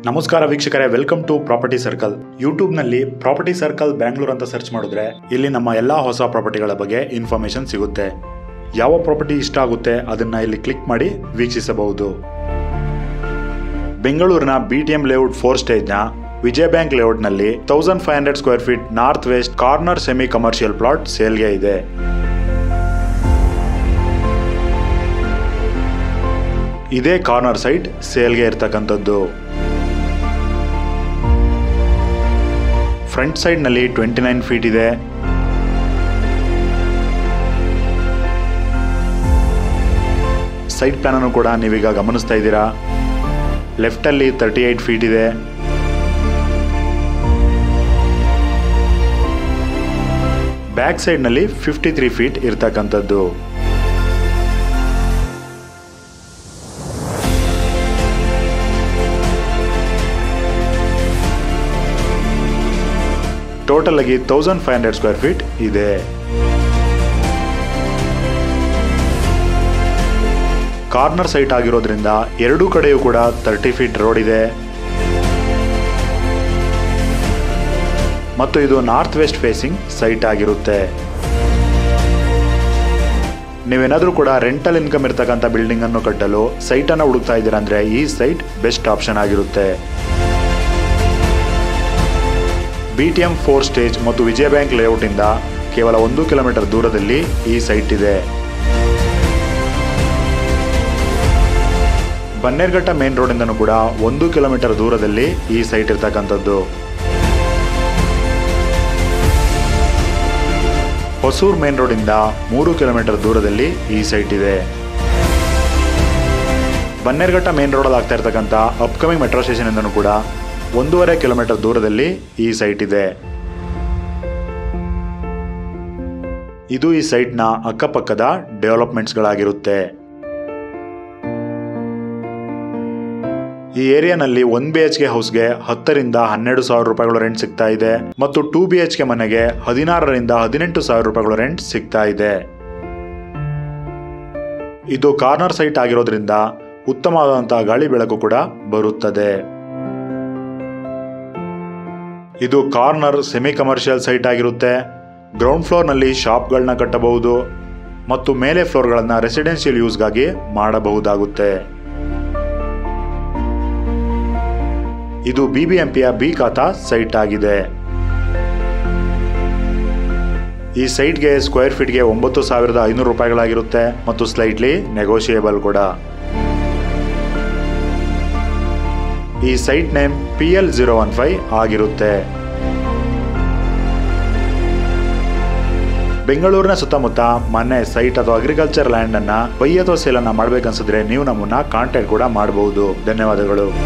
ನಮಸ್ಕಾರ ವೀಕ್ಷಕರೇ welcome to property circle ಯೂಟ್ಯೂಬ್ನಲ್ಲಿ ಪ್ರಾಪರ್ಟಿ ಸರ್ಕಲ್ ಬ್ಯಾಂಗ್ಳೂರ್ ಅಂತ ಸರ್ಚ್ ಮಾಡಿದ್ರೆ ಇಲ್ಲಿ ನಮ್ಮ ಎಲ್ಲ ಹೊಸ ಪ್ರಾಪರ್ಟಿಗಳ ಬಗ್ಗೆ ಇನ್ಫಾರ್ಮೇಶನ್ ಸಿಗುತ್ತೆ ಯಾವ ಪ್ರಾಪರ್ಟಿ ಇಷ್ಟ ಆಗುತ್ತೆ ಅದನ್ನ ಇಲ್ಲಿ ಕ್ಲಿಕ್ ಮಾಡಿ ವೀಕ್ಷಿಸಬಹುದು ಬೆಂಗಳೂರಿನ B T M layout four ಸ್ಟೇಜ್ನ ವಿಜಯ ಬ್ಯಾಂಕ್ ಲೇಔಟ್ನಲ್ಲಿ thousand five hundred square feet north west corner semi commercial plot ಸೇಲ್ಗೆ ಇದೆ ಇದೇ ಕಾರ್ನರ್ ಸೈಟ್ ಸೇಲ್ಗೆ ಇರ್ತಕ್ಕಂಥದ್ದು ಫ್ರಂಟ್ ಸೈಡ್ನಲ್ಲಿ ಟ್ವೆಂಟಿ ನೈನ್ ಫೀಟ್ ಇದೆ ಸೈಡ್ ಪ್ಲಾನ್ ಅನ್ನು ಕೂಡ ನೀವೀಗ ಗಮನಿಸ್ತಾ ಇದ್ದೀರಾ ಲೆಫ್ಟ್ ಅಲ್ಲಿ ತರ್ಟಿ ಏಟ್ ಫೀಟ್ ಇದೆ ಬ್ಯಾಕ್ ಸೈಡ್ ನಲ್ಲಿ ಫಿಫ್ಟಿ ತ್ರೀ ಫೀಟ್ ಇರ್ತಕ್ಕಂಥದ್ದು ಟೋಟಲ್ ಆಗಿ thousand five hundred square feet ಇದೆ ಕಾರ್ನರ್ ಸೈಟ್ ಆಗಿರೋದ್ರಿಂದ ಎರಡೂ ಕಡೆಯೂ ಕೂಡ ತರ್ಟಿ ಫೀಟ್ ರೋಡ್ ಇದೆ ಮತ್ತು ಇದು ನಾರ್ತ್ ವೆಸ್ಟ್ ಫೇಸಿಂಗ್ ಸೈಟ್ ಆಗಿರುತ್ತೆ ನೀವೇನಾದರೂ ಕೂಡ ರೆಂಟಲ್ ಇನ್ಕಮ್ ಇರ್ತಕ್ಕಂಥ ಬಿಲ್ಡಿಂಗ್ ಅನ್ನು ಕಟ್ಟಲು ಸೈಟ್ ಅನ್ನು ಹುಡುಕ್ತಾ ಇದ್ದೀರಾ ಅಂದ್ರೆ ಈ ಸೈಟ್ ಬೆಸ್ಟ್ ಆಪ್ಷನ್ ಆಗಿರುತ್ತೆ B T M four stage ಮತ್ತು ವಿಜಯ ಬ್ಯಾಂಕ್ ಲೇಔಟಿಂದ ಕೇವಲ ಒಂದು ಕಿಲೋಮೀಟರ್ ದೂರದಲ್ಲಿ ಈ ಸೈಟ್ ಇದೆ ಬನ್ನೇರ್ಘಟ್ಟ ಮೇನ್ ರೋಡಿಂದನೂ ಕೂಡ ಒಂದು ಕಿಲೋಮೀಟರ್ ದೂರದಲ್ಲಿ ಈ ಸೈಟ್ ಇರ್ತಕ್ಕಂಥದ್ದು ಹೊಸೂರ್ ಮೇನ್ ರೋಡಿಂದ ಮೂರು ಕಿಲೋಮೀಟರ್ ದೂರದಲ್ಲಿ ಈ ಸೈಟ್ ಇದೆ ಬನ್ನೇರ್ಘಟ್ಟ ಮೇನ್ ರೋಡಲ್ಲಿ ಆಗ್ತಾ ಇರ್ತಕ್ಕಂಥ ಅಪ್ಕಮಿಂಗ್ ಮೆಟ್ರೋ ಸ್ಟೇಷನ್ ಇಂದನೂ ಕೂಡ ಒಂದೂವರೆ ಕಿಲೋಮೀಟರ್ ದೂರದಲ್ಲಿ ಈ ಸೈಟ್ ಇದೆ ಇದು ಈ ಸೈಟ್ನ ಅಕ್ಕಪಕ್ಕದ ಡೆವಲಪ್ಮೆಂಟ್ಸ್ಗಳಾಗಿರುತ್ತೆ ಈ ಏರಿಯಾನಲ್ಲಿ ಒನ್ ಬಿ ಎಚ್ ಕೆ ಹೌಸ್ಗೆ ಹತ್ತರಿಂದ ಹನ್ನೆರಡು ಸಾವಿರ ರೂಪಾಯಿಗಳು ರೆಂಟ್ ಸಿಗ್ತಾ ಇದೆ ಮತ್ತು ಟೂ ಬಿ ಎಚ್ ಕೆ ಮನೆಗೆ ಹದಿನಾರರಿಂದ ಹದಿನೆಂಟು ಸಾವಿರ ರೂಪಾಯಿಗಳು ರೆಂಟ್ ಸಿಗ್ತಾ ಇದೆ ಇದು ಕಾರ್ನರ್ ಸೈಟ್ ಆಗಿರೋದ್ರಿಂದ ಉತ್ತಮವಾದಂತಹ ಗಾಳಿ ಬೆಳಕು ಕೂಡ ಬರುತ್ತದೆ ಇದು ಕಾರ್ನರ್ ಸೆಮಿ ಕಮರ್ಷಿಯಲ್ ಸೈಟ್ ಆಗಿರುತ್ತೆ ಗ್ರೌಂಡ್ ಫ್ಲೋರ್ನಲ್ಲಿ ಶಾಪ್ಗಳನ್ನ ಕಟ್ಟಬಹುದು ಮತ್ತು ಮೇಲೆ ಫ್ಲೋರ್ಗಳನ್ನು ರೆಸಿಡೆನ್ಷಿಯಲ್ ಯೂಸ್ಗಾಗಿ ಮಾಡಬಹುದಾಗುತ್ತೆ ಇದು ಬಿಬಿಎಂಪಿಯ ಬಿ ಖಾತಾ ಸೈಟ್ ಆಗಿದೆ ಈ ಸೈಟ್ಗೆ ಸ್ಕ್ವೇರ್ ಫೀಟ್ಗೆ ಒಂಬತ್ತು ಸಾವಿರದ ಐನೂರು ರೂಪಾಯಿಗಳಾಗಿರುತ್ತೆ ಮತ್ತು ಸ್ಲೈಟ್ಲಿ ನೆಗೋಷಿಯೇಬಲ್ ಕೂಡ ಈ site name P L zero one five ಆಗಿರುತ್ತೆ ಬೆಂಗಳೂರಿನ ಸುತ್ತಮುತ್ತ ಮನೆ ಸೈಟ್ ಅಥವಾ ಅಗ್ರಿಕಲ್ಚರ್ ಲ್ಯಾಂಡ್ ಅನ್ನ ಬೈ ಅಥವಾ ಸೇಲ್ ಅನ್ನ ಮಾಡ್ಬೇಕನ್ಸಿದ್ರೆ ನೀವು ನಮ್ಮನ್ನ ಕಾಂಟ್ಯಾಕ್ಟ್ ಕೂಡ ಮಾಡಬಹುದು ಧನ್ಯವಾದಗಳು